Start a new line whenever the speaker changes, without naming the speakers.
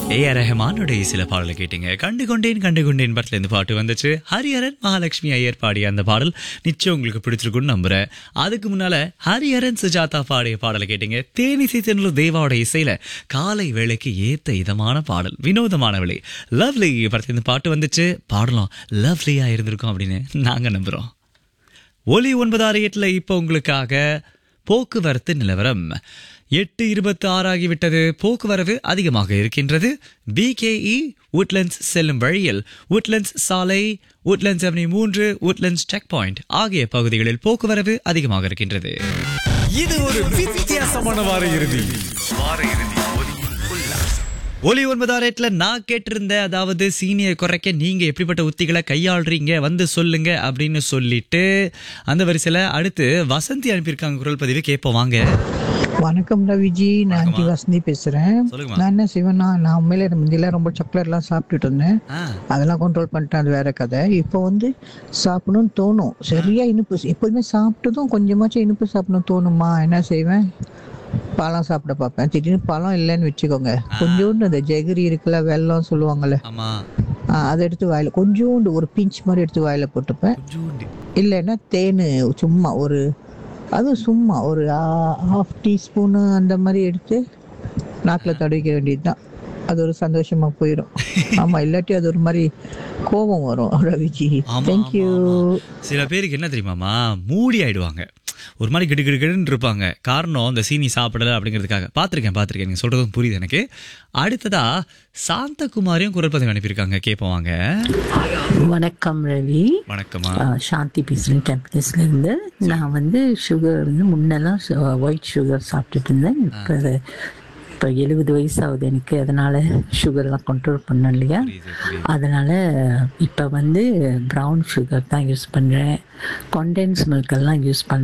A R ரஹ்மானுடைய சில பாடலை கேட்டீங்க கண்டு கொண்டேன் கண்டு கொண்டேன் படத்துல இருந்து பாட்டு வந்துச்சு ஹரிஹரன் மகாலட்சுமி ஐயர் பாடிய அந்த பாடல் நிச்சயம் உங்களுக்கு பிடிச்சிருக்கும்னு நம்புறேன் அதுக்கு முன்னால ஹரிஹரன் சுஜாதா பாடிய பாடலை கேட்டீங்க தேனிசை தென்னலூர் தேவாவோட இசையில காலை வேளைக்கு ஏத்த இதமான பாடல் வினோதமான விலை லவ்லி படத்துல இருந்து பாட்டு வந்துச்சு பாடலாம் லவ்லியா இருந்திருக்கும் அப்படின்னு நாங்க நம்புறோம் ஒலி ஒன்பது ஆறு எட்டுல இப்போ உங்களுக்காக போக்குவரத்து நிலவரம் எட்டு இருபத்தி ஆறாகிவிட்டது போக்குவரவு அதிகமாக இருக்கின்றது பிகேஇ உட்லண்ட்ஸ் செல்லும் வழியில் உட்லண்ட்ஸ் சாலை உட்லண்ட்ஸ் அவனி மூன்று உட்லண்ட்ஸ் செக் பாயிண்ட் ஆகிய பகுதிகளில் போக்குவரவு அதிகமாக இருக்கின்றது
இது ஒரு வித்தியாசமான வார இறுதி
ஒலி ஒன்பதாம் ரேட்ல நான் கேட்டிருந்தேன் அதாவது சீனியர் குறைக்க நீங்க எப்படிப்பட்ட உத்திகளை கையாளுறீங்க வந்து சொல்லுங்க அப்படின்னு சொல்லிட்டு அந்த வரிசையில அடுத்து வசந்தி அனுப்பியிருக்காங்க குரல் பதிவு கேட்போம் வாங்க
வணக்கம் ரவிஜி நான் ஆண்டி வசந்தி பேசுறேன்
சொல்லுங்கம்மா.
நான் என்ன செய்வேன்னா நான் உண்மையில முந்தியெல்லாம் ரொம்ப சாக்லேட்லாம் சாப்பிட்டுட்டு இருந்தேன்
ஆ,
அதெல்லாம் கண்ட்ரோல் பண்ணிட்டேன் அது வேற கதை இப்போ வந்து சாப்பிடணும்னு தோணும் சரியா இனிப்பு எப்போதுமே சாப்பிட்டதும் கொஞ்சமாச்சும் இனிப்பு சாப்பிடணும் தோணுமா என்ன செய்வேன் பழம் சாப்பிட பார்ப்பேன் திடீர்னு பழம் இல்லைன்னு வச்சுக்கோங்க கொஞ்சோண்டு அந்த ஜெகரி இருக்குல்ல வெல்லம் சொல்லுவாங்கல்ல
ஆமா
ஆ, அதை எடுத்து வாயில கொஞ்சோண்டு ஒரு பிஞ்ச் மாதிரி எடுத்து வாயில போட்டுப்பேன்
கொஞ்சோண்டு
இல்லைன்னா தேன் சும்மா ஒரு அதுவும் சும்மா ஒரு ஹாஃப் டீஸ்பூனு அந்த மாதிரி எடுத்து நாக்கில் தடவிக்க வேண்டியது தான் அது ஒரு சந்தோஷமா போயிடும் ஆமா இல்லாட்டி அது ஒரு மாதிரி கோபம் வரும் ரவிஜி
ஆமா,
தேங்க்யூ
ஆமா, சில பேருக்கு என்ன தெரியுமாமா மூடி ஆயிடுவாங்க ஒரு மாதிரி கிடு கிடு கிடுன்னு இருப்பாங்க காரணம் இந்த சீனி சாப்பிடல அப்படிங்கிறதுக்காக பார்த்துருக்கேன் பார்த்துருக்கேன் நீங்க சொல்றதும் புரியுது எனக்கு அடுத்ததா சாந்தகுமாரியும் குரல் பதிவு அனுப்பியிருக்காங்க கேட்போம் வாங்க
வணக்கம் ரவி
வணக்கம்மா
ஆ, சாந்தி பேசுகிறேன் கேம்பஸ்ல இருந்து நான் வந்து சுகர் வந்து முன்னெல்லாம் ஒயிட் சுகர் சாப்பிட்டுட்டு இருந்தேன் இப்போ இப்போ எழுபது வயசாகுது எனக்கு அதனால சுகர்லாம் கண்ட்ரோல் பண்ண இல்லையா
புரியுது புரியுது
அதனால இப்போ வந்து ப்ரௌன் சுகர் தான் யூஸ் பண்ணுறேன் கொண்டென்ஸ் மில்க் எல்லாம் யூஸ் பண்ண